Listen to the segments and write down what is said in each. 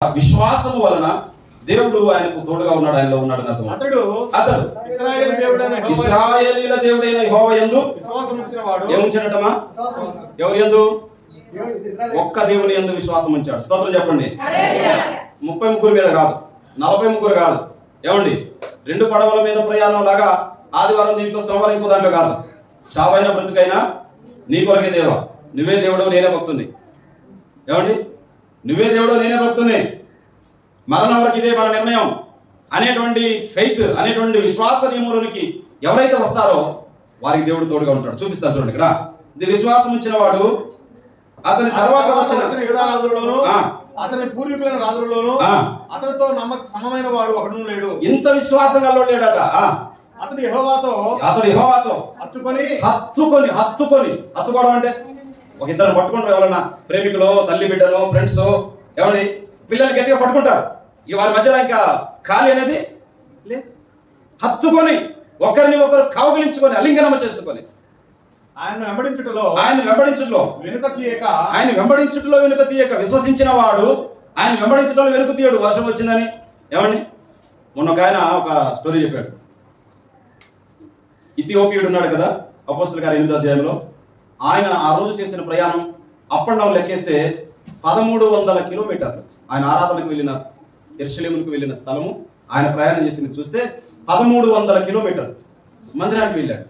విశ్వాసము వలన దేవుడు ఆయనకు తోడుగా ఉన్నాడు ఆయనలో ఉన్నాడు అని అర్థం అతడు అతడు ఇశ్రాయేలు దేవుడైన యెహోవా ఇస్రాయేలీల దేవుడైన యెహోవా యందు విశ్వాసం ఉంచిన వాడు ఏముంచాడటమా ఎవరి యందు ఒక్క దేవుని యందు విశ్వాసం ఉంచాడు స్తోత్రం చెప్పండి ముప్పై ముగ్గురు మీద కాదు నలభై ముగ్గురు కాదు ఏమండి రెండు పడవల మీద ప్రయాణం లాగా ఆదివారం దీంట్లో సోమవారం ఇంకో దాంట్లో కాదు చావైన బ్రతుకైనా నీ కొరకే దేవా నువ్వే దేవుడు నేనే భక్తుని ఏమండి నువ్వే దేవుడు నేనే భక్తుని మరణం వరకు ఇదే మన నిర్ణయం అనేటువంటి ఫెయిత్ అనేటువంటి విశ్వాస నియములకి ఎవరైతే వస్తారో వారికి దేవుడు తోడుగా ఉంటాడు చూపిస్తాను చూడండి ఇక్కడ ఇది విశ్వాసం ఇచ్చిన వాడు అతని తర్వాత వచ్చిన వచ్చిన యూదా రాజులలోను ఆ. అతని పూర్వీకులైన రాజులలోను ఆ. అతనితో నమ్మక సమమైన వాడు ఒకడు లేడు ఇంత విశ్వాసం గల్లో లేడట ఆ, అతడు యెహోవాతో అతడు యెహోవాతో హత్తుకొని హత్తుకొని హత్తుకొని హత్తుకోవడం అంటే ఒక ఇద్దరు పట్టుకుంటారు ఎవరన్నా ప్రేమికులు తల్లి బిడ్డలు ఫ్రెండ్స్ ఎవరి పిల్లలు గట్టిగా పట్టుకుంటారు ఇక వారి మధ్యలో ఇంకా ఖాళీ అనేది లేదు హత్తుకొని ఒకరిని ఒకరు కవగిలించుకొని అలింగనమ చేసుకొని ఆయన వెంబడించుటలో ఆయన వెంబడించుట్లో వెనుక తీయక ఆయన వెంబడించుట్లో వెనుక తీయక విశ్వసించిన వాడు ఆయన వెంబడించడంలో వెనుక తీయడు వర్షం వచ్చిందని ఏమండి మొన్న ఒక ఆయన ఒక స్టోరీ చెప్పాడు ఇథియోపియుడు ఉన్నాడు కదా అపోస్తుల గారి ఎనిమిదో అధ్యాయంలో ఆయన ఆ రోజు చేసిన ప్రయాణం అప్ అండ్ డౌన్ లెక్కేస్తే పదమూడు వందల కిలోమీటర్లు ఆయన ఆరాధనకు వెళ్ళిన ఎర్షలేమునికి వెళ్ళిన స్థలము ఆయన ప్రయాణం చేసింది చూస్తే పదమూడు వందల కిలోమీటర్లు మందిరానికి వెళ్ళాడు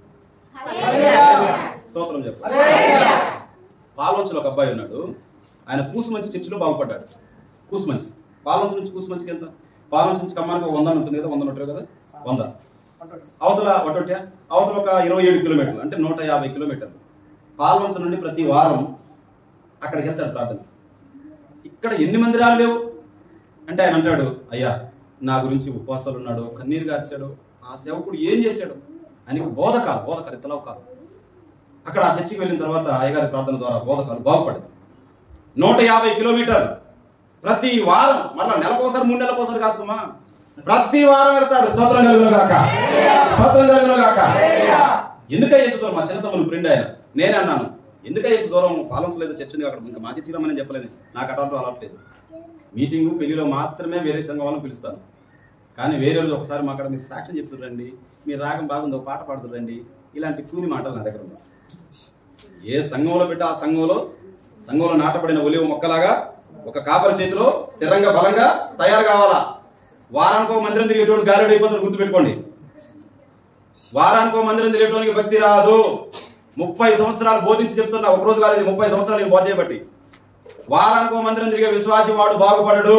స్తోత్రం చెప్పు పాల్వంచులో ఒక అబ్బాయి ఉన్నాడు ఆయన కూసుమంచి చర్చిలో బాగుపడ్డాడు కూసుమంచి పాల్వంచు నుంచి కూసుమంచికి ఎంత పాల్వంచు నుంచి కమ్మానికి ఒక వంద ఉంటుంది కదా వంద ఉంటుంది కదా వంద అవతల ఒకటి అవతల ఒక ఇరవై ఏడు కిలోమీటర్లు అంటే నూట యాభై కిలోమీటర్లు పాల్వంచ నుండి ప్రతి వారం అక్కడికి వెళ్తాడు ప్రార్థన ఇక్కడ ఎన్ని మందిరాలు లేవు అంటే ఆయన అంటాడు అయ్యా నా గురించి ఉపవాసాలు ఉన్నాడు కన్నీరు గార్చాడు ఆ సేవకుడు ఏం చేశాడు ఆయనకు బోధ కాదు బోధ కాదు ఇతలవు కాదు అక్కడ ఆ చర్చికి వెళ్ళిన తర్వాత అయ్యగారి ప్రార్థన ద్వారా బోధకాలు బాగుపడింది నూట యాభై కిలోమీటర్లు ప్రతి వారం మళ్ళా నెలకోసారి మూడు నెలకోసారి కాదు సుమా ప్రతి వారం వెళ్తాడు స్తోత్రం కలుగును గాక స్తోత్రం కలుగును గాక ఎందుకై ఎంత దూరం మా చిన్నతమ్ముని ఫ్రెండ్ ఆయన నేనే అన్నాను ఎందుకై ఎంత దూరం పాలించలేదు చర్చ ఉంది అక్కడ ఇంకా మా చర్చి రమ్మని చెప్పలేదు నాకు అటంటూ అలవట్లేదు మీటింగు పెళ్లిలో మాత్రమే వేరే సంఘం వాళ్ళని పిలుస్తాను కానీ వేరే రోజు ఒకసారి మా అక్కడ మీరు సాక్ష్యం చెప్తురండి మీరు రాగం బాగుంది ఒక పాట పాడుతురండి ఇలాంటి కూని మాటలు నా దగ్గర ఉన్నాయి ఏ సంఘంలో బిడ్డ ఆ సంఘంలో సంఘంలో నాటబడిన ఒలివ మొక్కలాగా ఒక కాపరి చేతిలో స్థిరంగా బలంగా తయారు కావాలా వారానికి ఒక మందిరం తిరిగేటోడు గాలిడు అయిపోతుంది గుర్తుపెట్టుకోండి వారానికి ఒక మందిరం తిరిగేటోనికి భక్తి రాదు ముప్పై సంవత్సరాలు బోధించి చెప్తున్నా ఒక రోజు కాదు ఇది ముప్పై సంవత్సరాలు నేను బోధ చేయబట్టి వారానికి ఒక మందిరం తిరిగే విశ్వాసి వాడు బాగుపడడు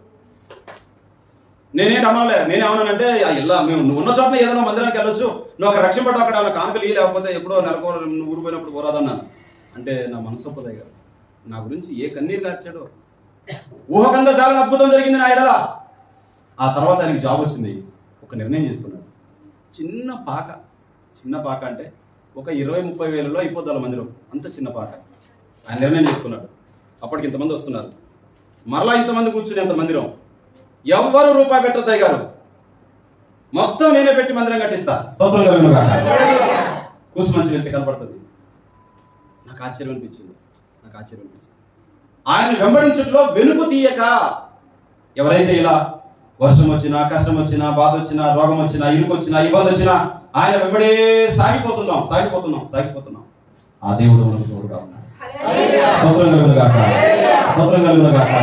నేనేం రమ్మలే నేనేమన్నానంటే ఆ ఇల్లా మేము నువ్వు ఉన్న చోట ఏదైనా మందిరానికి వెళ్ళొచ్చు నువ్వు అక్కడ రక్షణ పడ్డావు అక్కడ కానుకలు ఇయ్యి, లేకపోతే ఎప్పుడో నెలకు నువ్వు ఊరిపోయినప్పుడు పోరాదన్నాను అంటే నా మనసు ఒప్పదే కదా నా గురించి ఏ కన్నీరు కార్చాడో ఊహకంద చాలా అద్భుతం జరిగింది నా ఎడల ఆ తర్వాత ఆయనకి జాబ్ వచ్చింది ఒక నిర్ణయం చేసుకున్నాడు చిన్న పాక చిన్న పాక అంటే ఒక ఇరవై ముప్పై వేలలో అయిపోద్ది వాళ్ళ మందిరం అంత చిన్న పాక ఆయన నిర్ణయం చేసుకున్నాడు అప్పటికి ఇంతమంది వస్తున్నారు మరలా ఇంతమంది కూర్చుని ఎంత మందిరం ఎవ్వరు రూపాయి పెట్టద్దు గారు మొత్తం నేనే పెట్టి మందిరం కట్టిస్తా స్తోత్రం కలుగును గాక కూర్చు మంచి వెళ్తే కనపడుతుంది నాకు ఆశ్చర్యం అనిపించింది నాకు ఆశ్చర్యం అనిపించింది ఆయన వెంబడించుట్లో వెనుక తీయక ఎవరైతే ఇలా వర్షం వచ్చినా కష్టం వచ్చినా బాధ వచ్చినా రోగం వచ్చినా ఇరుకు వచ్చినా ఇబ్బంది వచ్చినా ఆయన వెంబడే సాగిపోతున్నాం సాగిపోతున్నాం సాగిపోతున్నాం ఆ దేవుడు మనకు తోడుగా ఉన్నాడు స్తోత్రం కలుగును గాక స్తోత్రం కలుగును గాక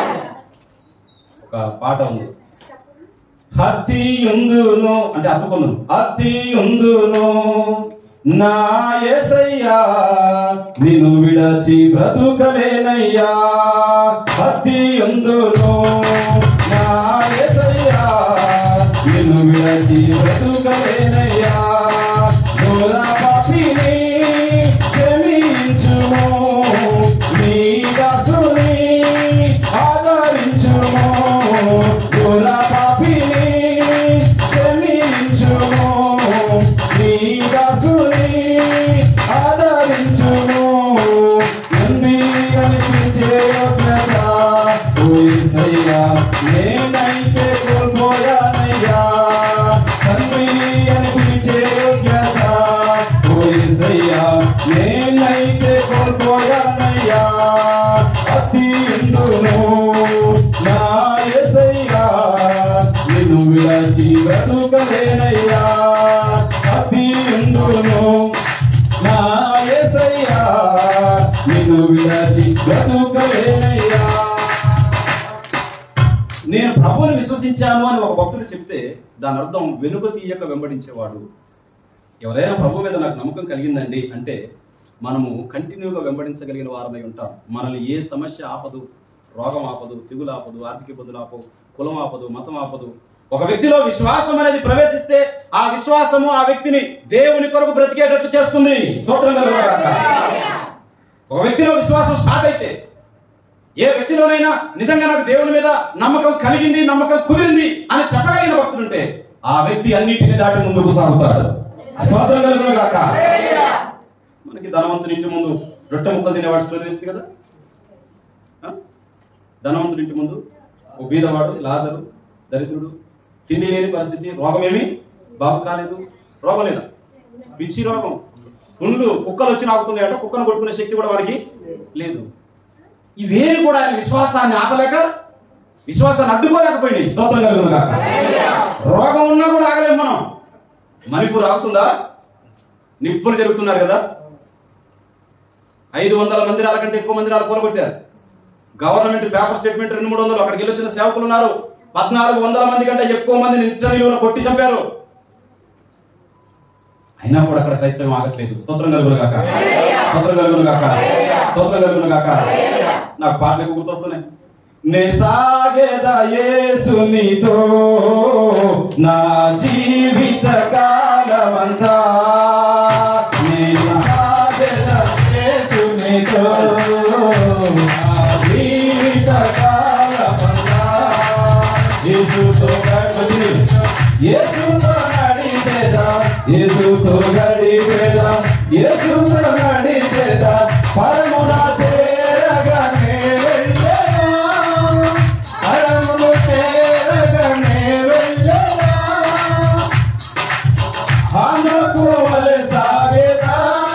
ఒక పాట ఉంది హత్తి ఉందును అంటే అత్తుకుందును హత్తి ఉందును నా యేసయ్యా నిన్ను విడచి బ్రతుకలేనయ్యా హత్తి ఉందును నా యేసయ్యా నిన్ను విడచి బ్రతుకలేనయ్యా దూర పాపిని క్షమించుము నీ దాసుని ఆదరించుము దూర పాపిని క్షమించుము నీ దాసుని ఆదరించుము నన్ను కనిపించే యోగ్యత ఓ యేసయ్యా నేనైతే కోల్పోయానయ్యా తండ్రి అని పిలిచే యోగ్యత ఓ యేసయ్యా నేనైతే కోల్పోయానయ్యా అతి ఎందును నా ప్రభువుని విశ్వసించాను అని ఒక భక్తుడు చెప్తే దాని అర్థం వెనుక తీయక వెంబడించేవాడు ఎవరైనా ప్రభు మీద నాకు నమ్మకం కలిగిందండి అంటే మనము కంటిన్యూగా వెంబడించగలిగిన వారమై ఉంటాం మనల్ని ఏ సమస్య ఆపదు రోగం ఆపదు తెగులు ఆపదు ఆర్థిక ఇబ్బందులు ఆపదు కులం ఆపదు మతం ఆపదు ఒక వ్యక్తిలో విశ్వాసం అనేది ప్రవేశిస్తే ఆ విశ్వాసము ఆ వ్యక్తిని దేవుని కొరకు బ్రతికేటట్లు చేస్తుంది స్తోత్రం కలుగునుగాక. ఒక వ్యక్తిలో విశ్వాసం స్టార్ట్ అయితే ఏ వ్యక్తిలోనైనా నిజంగా నాకు దేవుని మీద నమ్మకం కలిగింది నమ్మకం కుదిరింది అని చెప్పగలిగిన భక్తులుంటే ఆ వ్యక్తి అన్నిటిని దాటి ముందుకు సాగుతాడు స్వాతంత్రం కలుగును గాక మనకి ధనవంతుని ఇంటి ముందు రొట్టె ముక్కలు తినేవాడు స్టోరీ తెలుసు కదా ఆ? ధనవంతుడి ఇంటి ముందు ఓ బీదవాడు లాజరు దరిద్రుడు తిండి లేని పరిస్థితి రోగం ఏమి బాగు కాలేదు రోగం లేదా పిచ్చి రోగం పుండ్లు కుక్కలు వచ్చి నాకుతుంది అంటే కుక్కను కొట్టుకునే శక్తి కూడా వారికి లేదు ఇవేమి కూడా ఆయన విశ్వాసాన్ని ఆపలేక విశ్వాసాన్ని అడ్డుకోలేకపోయినాయి స్తోత్రం కలుగును గాక రోగం ఉన్నా కూడా ఆగలేము మనం మణిపూర్ ఆగుతుందా నిప్పులు జరుగుతున్నారు కదా ఐదు వందల మందిరాల కంటే ఎక్కువ మందిరాలు కూలగొట్టారు గవర్నమెంట్ పేపర్ స్టేట్మెంట్ రెండు మూడు వందలు అక్కడికి వెళ్ళి వచ్చిన సేవకులు ఉన్నారు పద్నాలుగు వందల మంది కంటే ఎక్కువ మంది నిట్ట నిలువున కొట్టి చంపారు అయినా కూడా అక్కడ క్రైస్తవం ఆగట్లేదు స్తోత్రం కలుగును కాక స్తోత్రం కలుగును కాక స్తోత్రం కలుగును కాక నాకు పాటలకు గుర్తొస్తున్నాయి నే సాగేద యేసునితో నా జీవిత కాలమంతా నే సాగేద యేసునితో నా జీవిత కాలమంతా యేసుతో గడిపి యేసుతో నడిచేదా యేసుతో గడిపేదా యేసుతో నడిచేదా పరమున చేరగానే వెళ్ళేదా పరమున చేరగానే వెళ్ళేదా ఆంధ్రకు వలె సాగేదా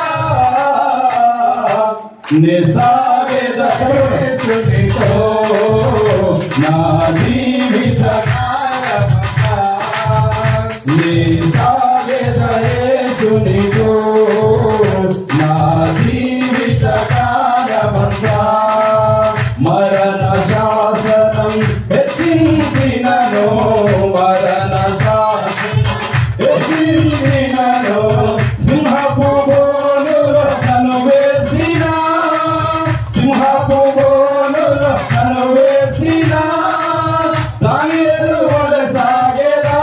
నే సాగేదా యేసునితో నా జీవిత కాలమంతా నే సాగేదా యేసునితో నా జీవిత కాలమంతా మరణ శాసనం హెచ్చించినను మరణ శాసనం హెచ్చించినను సింహపు బోనులో కను వేసిన సింహపు బోనులో కను వేసిన దాని ఎదురువల సాగేదా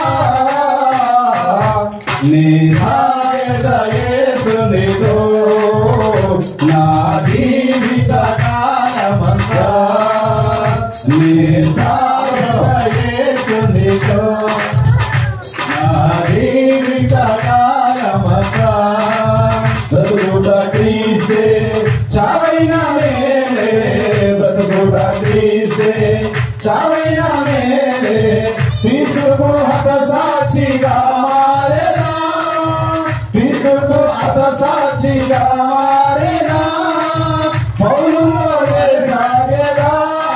నీ సాగేదా యేసునితో నా జీవిత కాలమంతా నీ సాగేదా యేసునితో నా జీవిత కాలమంతా బతుకుట క్రీస్తే చావైన మేలే బతుకుట క్రీస్తే చావైన మేలే క్రీస్తుకు హత సాక్షిగా మారేనా క్రీస్తుకు హత సాక్షిగా మారేనా పౌలు సాగేదా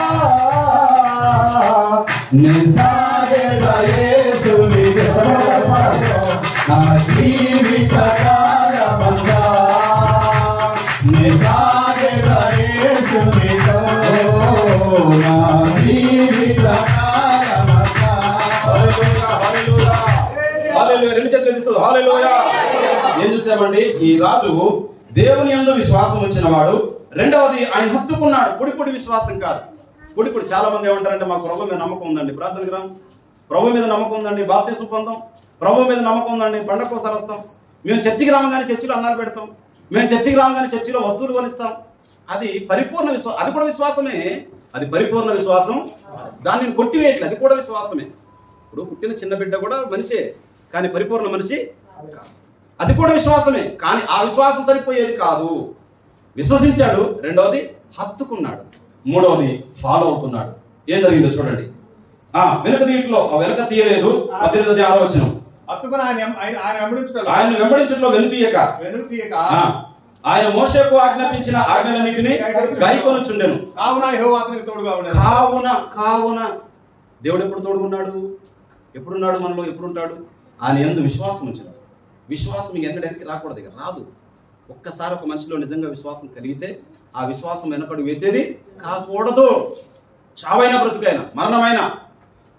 నీ సాగేదా యేసునితో నా జీవిత కాలమంతా నీ సాగేదా యేసునితో నా జీవిత కాలమంతా హల్లెలూయా హల్లెలూయా హల్లెలూయా రెండు చేతులు ఎత్తిస్తూ హల్లెలూయా ఏం చూసామండి ఈ రాజు దేవుని యందు విశ్వాసం వచ్చిన వాడు రెండవది ఆయన హత్తుకున్నాడు పొడి పొడి విశ్వాసం కాదు పొడి పొడి చాలా మంది ఏమంటారంటే మాకు ప్రభు మీద నమ్మకం ఉందండి ప్రార్థనకి రా ప్రభు మీద నమ్మకం ఉందండి బాప్తీసం పొందాం ప్రభు మీద నమ్మకం ఉందండి పండగ సరస్తాం మేము చర్చికి రాగానే చర్చిలో అన్నాలు పెడతాం మేము చర్చికి రాగానే చర్చిలో వస్తువులు కొనిస్తాం అది పరిపూర్ణ విశ్వాసం అది కూడా విశ్వాసమే అది పరిపూర్ణ విశ్వాసం దాన్ని నేను కొట్టివేయట్లేదు అది కూడా విశ్వాసమే ఇప్పుడు పుట్టిన చిన్న బిడ్డ కూడా మనిషే కానీ పరిపూర్ణ మనిషి అది కూడా విశ్వాసమే కానీ ఆ విశ్వాసం సరిపోయేది కాదు విశ్వసించాడు రెండవది హత్తుకున్నాడు మూడవది ఫాలో అవుతున్నాడు ఏం జరిగిందో చూడండి ఆ వెనుక తీయట్లో ఆ వెనుక తీయలేదు పద్దెనిమిది ఆలోచన హత్తుకుని ఆయన ఎం- ఆయన ఆయన వెంబడించుటలో ఆయన వెంబడించట్లో వెనుతీయక వెనుక తీయక ఆ, ఆయన మోషకు ఆజ్ఞాపించిన ఆజ్ఞలన్నిటిని గైకొనుచుండెను కావున యెహోవా అతనికి తోడుగా ఉండేది కావున కావున దేవుడు ఎప్పుడు తోడుకున్నాడు ఎప్పుడున్నాడు మనలో ఎప్పుడుంటాడు ఆయన ఎందు విశ్వాసం ఉంచిన విశ్వాసం ఇంక ఎన్నడానికి రాకూడదు ఇక రాదు ఒక్కసారి ఒక మనిషిలో నిజంగా విశ్వాసం కలిగితే ఆ విశ్వాసం వెనకడు వేసేది కాకూడదు చావైన బ్రతుకైన మరణమైన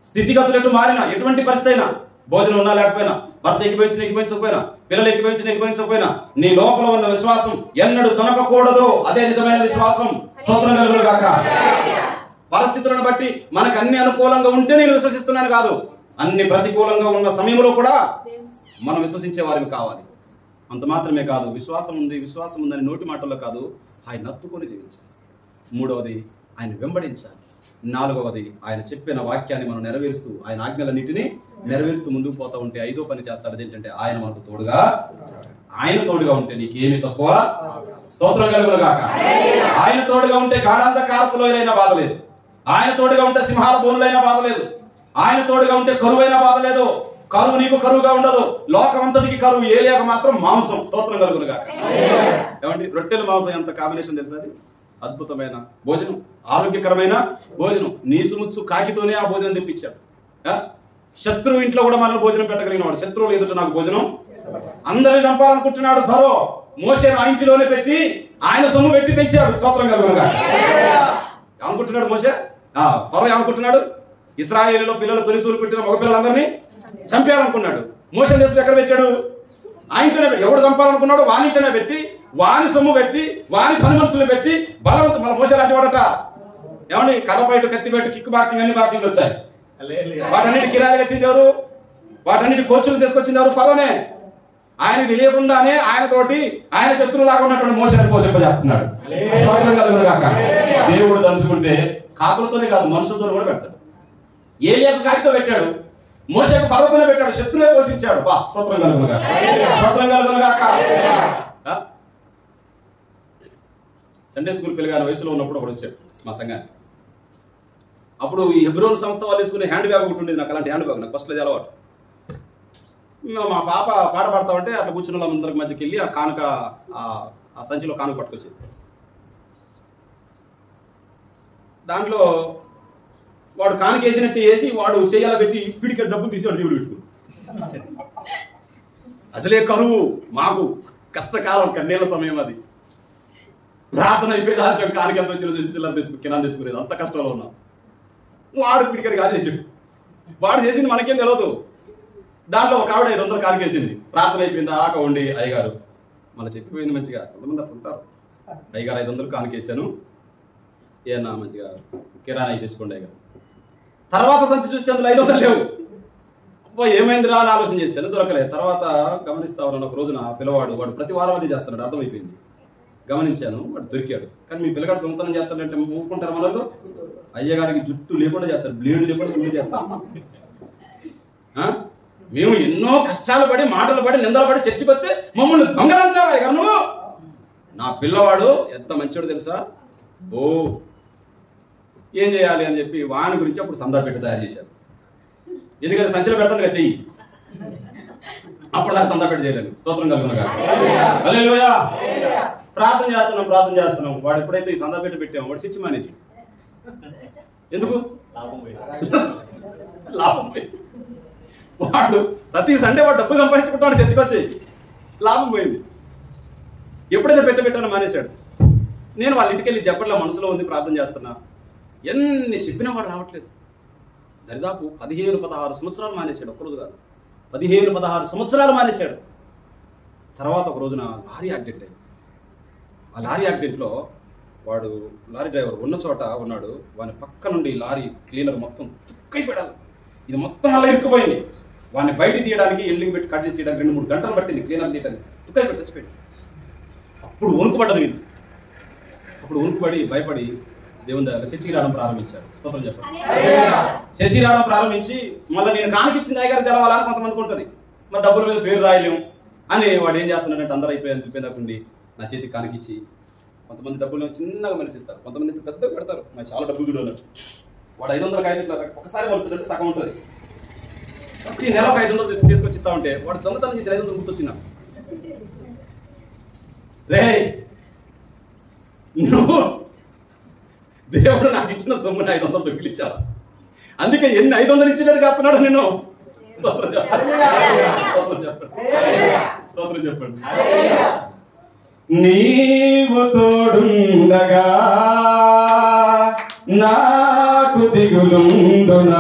స్థితిగతులు ఎటు మారినా ఎటువంటి పరిస్థితి అయినా భోజనం ఉన్నా లేకపోయినా భర్త ఎక్కిపోయించిన ఎక్కిపోయించకపోయినా పిల్లలు ఎక్కిపోయించిన ఎక్కిపోయించకపోయినా నీ లోపల ఉన్న విశ్వాసం ఎన్నడూ తొనకకూడదు అదే నిజమైన విశ్వాసం స్తోత్రం కలుగును గాక పరిస్థితులను బట్టి మనకు అన్ని అనుకూలంగా ఉంటే నేను విశ్వసిస్తున్నాను కాదు అన్ని ప్రతికూలంగా ఉన్న సమయంలో కూడా మనం విశ్వసించే వారిని కావాలి అంత మాత్రమే కాదు విశ్వాసం ఉంది విశ్వాసం ఉందని నోటి మాటల్లో కాదు ఆయన నత్తుకొని జీవించాలి మూడవది ఆయన వెంబడించాలి నాలుగవది ఆయన చెప్పిన వాక్యాన్ని మనం నెరవేరుస్తూ ఆయన ఆజ్ఞలన్నింటినీ నెరవేరుస్తూ ముందుకు పోతా ఉంటే ఐదో పని చేస్తాడు ఏంటంటే ఆయన మనకు తోడుగా ఆయన తోడుగా ఉంటే నీకేమి తక్కువ స్తోత్రం కలుగును గాక ఆయన తోడుగా ఉంటే గాఢాంధకారపులోనైనా బాధ లేదు ఆయన తోడుగా ఉంటే సింహాల భూములైనా బాధ లేదు ఆయన తోడుగా ఉంటే కరువైనా బాధ లేదు కరువు నీకు కరువుగా ఉండదు లోకమంతటికి కరువు ఏ లేక మాత్రం మాంసం స్తోత్రం కలుగును గాక ఏమండి రొట్టెల మాంసం ఎంత కాంబినేషన్ తెలుసా అది అద్భుతమైన భోజనం ఆరోగ్యకరమైన భోజనం నీసుముచ్చు కాకితోనే ఆ భోజనం తెప్పించాడు ఆ? శత్రువు ఇంట్లో కూడా మనల్ని భోజనం పెట్టగలిగిన వాడు శత్రువులు ఎదుట నాకు భోజనం అందరిని చంపాలనుకుంటున్నాడు భరో మోసే ఆ ఇంటిలోనే పెట్టి ఆయన సొమ్ము పెట్టి పెంచాడు స్తోత్రం కలుగునుగా ఏమనుకుంటున్నాడు మోసే ఆ ఫరో ఏమనుకుంటున్నాడు ఇస్రాయేలీలో పిల్లలు తొలిసూలు పెట్టిన మగ పిల్లలందరినీ చంపేయాలనుకున్నాడు మోసం దేశం ఎక్కడ పెట్టాడు ఆ ఇంట్లోనే పెట్టి ఎవడు చంపాలనుకున్నాడు వాని ఇంట్లోనే పెట్టి వాని సొమ్ము పెట్టి వాని పని మనుషులు పెట్టి బలవంతం మన మోసే లాంటి వాడట ఏమండి కర్ర బయట కత్తి బయట కిక్ బాక్సింగ్ అన్ని బాక్సింగ్లు వచ్చాయి వాటన్నిటి కిరాయి కట్టింది ఎవరు వాటన్నిటి కోచ్లు తీసుకొచ్చింది ఎవరు ఫరోనే ఆయన తెలియకుండానే ఆయన తోటి ఆయన శత్రువులాగా ఉన్నటువంటి మోసాన్ని పోషింపజేస్తున్నాడు స్తోత్రం కలుగును గాక. దేవుడు తలుచుకుంటే కాకులతోనే కాదు మనుషులతో కూడా పెడతాడు ఏ ఏక కాకితో పెట్టాడు మోసకు పర్వతనే పెట్టాడు శత్రువే పోషించాడు బా స్తోత్రం కలుగును గాక. స్తోత్రం కలుగును గాక. ఆ? సండే స్కూల్ పిల్లగాని వయసులో ఉన్నప్పుడు ఒకడు వచ్చాడు మా సంఘానికి అప్పుడు ఈ హెబ్రోన్ సంస్థ వాళ్ళు తీసుకునే హ్యాండ్ బ్యాగ్ ఒకటి ఉండేది నాకు అలాంటి హ్యాండ్ బ్యాగ్ నాకు ఫస్ట్ అది అలవాటు మేము మా పాప పాట పాడతా ఉంటే అట్లా కూర్చున్న వాళ్ళందరికి మధ్యకి వెళ్ళి ఆ కానుక ఆ- ఆ సంచిలో కానుక పట్టుకొచ్చింది దాంట్లో వాడు కానుక వేసినట్టు వేసి వాడు చేయాల పెట్టి పిడికి డబ్బులు తీసి వాడు జేబులు పెట్టుకుని అసలే కరువు మాకు కష్టకాలం కన్నీళ్ళ సమయం అది ప్రార్థన అయిపోయి దాల్చిన కానుక ఎంత వచ్చిన చూసి ఇలా తెచ్చుకు కింద తెచ్చుకునేది అంత కష్టంలో ఉన్నాం వాడు పిడికడి కాదు చేసాడు వాడు చేసింది మనకేం తెలియదు దాంట్లో ఒక ఆవిడ ఐదు వందలు కానికేసింది ప్రార్థన అయిపోయింది ఆక ఉండి అయ్యగారు మళ్ళీ చెప్పిపోయింది మంచిగా కొంతమంది అట్లా ఉంటారు అయ్యగారు ఐదు వందలు కానికేసాను ఏనా మంచిగా కిరాణా అయి తెచ్చుకోండి అయ్యగారు తర్వాత సంచి చూస్తే అందులో ఐదు వందలు లేవు అబ్బా ఏమైందిరా అని ఆలోచన చేశాను దొరకలేదు తర్వాత గమనిస్తా ఉన్నాను ఒక రోజున ఆ పిల్లవాడు వాడు ప్రతి వారం అది చేస్తున్నాడు అర్థమైపోయింది గమనించాను వాడు దొరికాడు కానీ మీ పిల్లగాడు దొంగతనం చేస్తాడంటే ఊరుకుంటారు మనలో అయ్యగారికి జుట్టు లేకుండా చేస్తారు బ్లేడ్ లేకుండా గుండె చేస్తారు ఆ? మేము ఎన్నో కష్టాలు పడి మాటలు పడి నిందలు పడి చచ్చిపోతే మమ్మల్ని దొంగలంటావా ఇక నువ్వు నా పిల్లవాడు ఎంత మంచోడు తెలుసా ఓ ఏం చేయాలి అని చెప్పి వాని గురించి అప్పుడు సందా పెట్టి తయారు చేశారు ఎందుకంటే సంచలు పెడతాను కదా చెయ్యి అప్పుడు నాకు సందా పెట్టి చేయలేదు స్తోత్రం కలుగునగా హల్లెలూయా ప్రార్థన చేస్తున్నాం ప్రార్థన చేస్తున్నాం వాడు ఎప్పుడైతే ఈ సందా పెట్టి పెట్టామో వాడు శిక్ష మానేసి ఎందుకు లాభం పోయింది వాడు ప్రతి సండే వాడు డబ్బు సంపాదించుకుంటాడు చర్చకొచ్చి లాభం పోయింది ఎప్పుడైతే పెట్ట పెట్టానో మానేశాడు నేను వాళ్ళ ఇంటికి వెళ్ళి చెప్పట్లా మనసులో ఉంది ప్రార్థన చేస్తున్నా ఎన్ని చెప్పినా వాడు రావట్లేదు దరిదాపు పదిహేను పదహారు సంవత్సరాలు మానేశాడు ఒక్కరోజు కాదు పదిహేను పదహారు సంవత్సరాలు మానేశాడు తర్వాత ఒక రోజున లారీ యాక్సిడెంట్ అయింది ఆ లారీ యాక్సిడెంట్లో వాడు లారీ డ్రైవర్ ఉన్న చోట ఉన్నాడు వాని పక్క నుండి లారీ క్లీనర్ మొత్తం తుక్కైపోయాడు ఇది మొత్తం అలా ఇరుక్కుపోయింది వాడిని బయట తీయడానికి ఎల్లింగ్ పెట్టి కట్ చేసి తీయడానికి రెండు మూడు గంటలు పట్టింది క్లీనర్ తీయడానికి తుక్కైపోయి చచ్చిపోయాడు అప్పుడు వణుకుపడ్డది వీళ్ళు అప్పుడు వణుకుపడి భయపడి దేవుని దగ్గర చర్చికి రావడం ప్రారంభించాడు స్తోత్రం చెప్పండి చర్చికి రావడం ప్రారంభించి మళ్ళీ నేను కానికిచ్చింది అయ్యగారు తెలవాలని కొంతమందికి ఉంటుంది మరి డబ్బుల మీద పేరు రాయలేము అని వాడు ఏం చేస్తున్నాడంటే అందరూ అయిపోయారు వెళ్ళిపోయినప్పుడు నా చేతికి కానికిచ్చి కొంతమంది డబ్బులు చిన్నగా మనిషిస్తారు కొంతమంది ఇంత పెద్దగా పెడతారు నాకు చాలా డబ్బులు కూడా అన్నట్టు వాడు ఐదు వందల ఐదు ఇట్లా ఒకసారి మలుతుందంటే సగం ఉంటుంది ప్రతి నెల ఒక ఐదు వందలు తెచ్చి తీసుకొచ్చి ఇస్తా ఉంటే వాడు దొంగతనం చేసి ఐదు వందలు గుర్తొచ్చిందా రే నువ్వు దేవుడు నాకు ఇచ్చిన సొమ్ముని ఐదు వందలు దొంగిలించారా అందుకే ఎన్ని ఐదు వందలు ఇచ్చినట్టు చెప్తున్నాడు నేను స్తోత్రం చెప్పండి స్తోత్రం చెప్పండి స్తోత్రం చెప్పండి నీవు తోడుండగా నాకు దిగులుండునా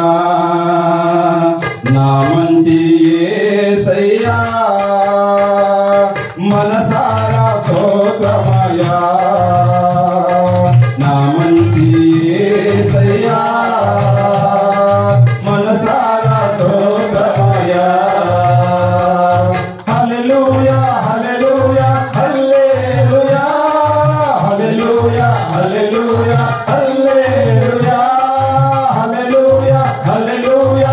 నా మంచి యేసయ్యా మనసారా స్తోత్రమయా నా మంచి యేసయ్యా మనసారా స్తోత్రమయా హల్లెలూయా హల్లెలూయా హల్లెలూయా హల్లెలూయా హల్లెలూయా హల్లెలూయా హల్లెలూయా హల్లెలూయా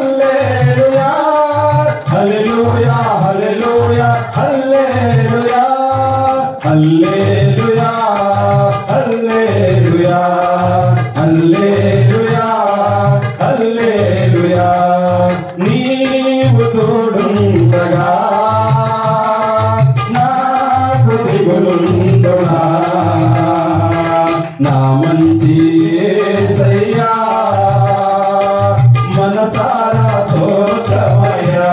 హల్లెలూయా హల్లెలూయా హల్లెలూయా హల్లెలూయా హల్లెలూయా హల్లెలూయా హల్లెలూయా హల్లెలూయా నీవు తోడుండగా నాకు దిగులుండునా నా మంచి యేసయ్యా మనసారా స్తోత్రమయ్యా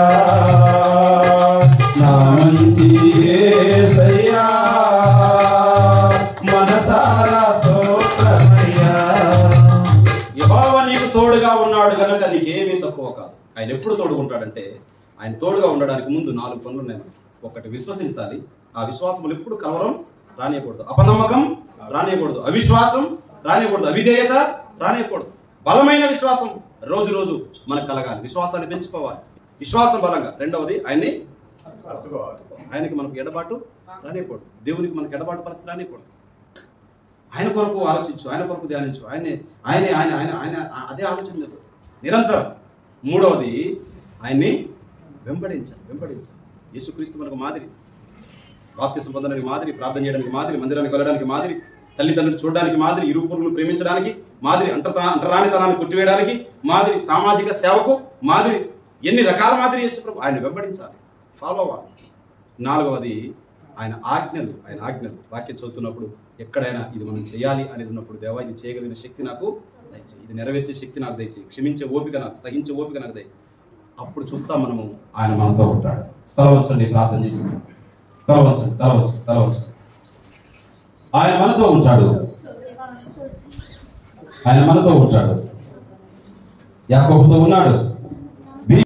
నా మంచి యేసయ్యా మనసారా స్తోత్రమయ్యా యెహోవా నీకు తోడుగా ఉన్నాడు గనుక నీకేమీ తక్కువ కాదు ఆయన ఎప్పుడు తోడుకుంటాడంటే ఆయన తోడుగా ఉండడానికి ముందు నాలుగు పనులు ఉన్నాయి మనకి. ఒకటి విశ్వసించాలి ఆ విశ్వాసములు ఎప్పుడు కలవరం రానియకూడదు అపనమ్మకం రానియకూడదు అవిశ్వాసం రానియకూడదు అవిధేయత రానియకూడదు బలమైన విశ్వాసం రోజు రోజు మనకు కలగాలి విశ్వాసాన్ని పెంచుకోవాలి విశ్వాసం బలంగా రెండవది ఆయన్ని హత్తుకోవాలి ఆయనకి మనకు ఎడబాటు రానియకూడదు దేవునికి మనకు ఎడబాటు పరిస్థితి రానియకూడదు ఆయన కొరకు ఆలోచించు ఆయన కొరకు ధ్యానించు ఆయనే ఆయనే ఆయన ఆయన ఆయన అదే ఆలోచన మీద నిరంతరం మూడవది ఆయన్ని వెంబడించాలి వెంబడించాలి యేసుక్రీస్తు మనకు మాదిరి బాప్తిసం పొందడానికి మాదిరి ప్రార్థన చేయడానికి మాదిరి మందిరానికి వెళ్ళడానికి మాదిరి తల్లిదండ్రులు చూడడానికి మాదిరి ఇరుగు పొరుగులు ప్రేమించడానికి మాదిరి అంట అంటరానితనాన్ని కొట్టివేయడానికి మాదిరి సామాజిక సేవకు మాదిరి ఎన్ని రకాల మాదిరి యేసు ప్రభు ఆయన వెంబడించాలి ఫాలో అవ్వాలి నాలుగవది ఆయన ఆజ్ఞలు ఆయన ఆజ్ఞలు వాక్యం చదువుతున్నప్పుడు ఎక్కడైనా ఇది మనం చేయాలి అనేది ఉన్నప్పుడు దేవా ఇది చేయగలిగిన శక్తి నాకు దయచేయి ఇది నెరవేర్చే శక్తి నాకు దయచేయి క్షమించే ఓపిక నాకు సహించే ఓపిక నాకు దయ అప్పుడు చూస్తాం మనము ఆయన మనతో ఉంటాడు తల వంచండి ప్రార్థన చేసి తల వంచండి తల వంచండి తల వంచండి ఆయన మనతో ఉంటాడు ఆయన మనతో ఉంటాడు యాకోబుతో ఉన్నాడు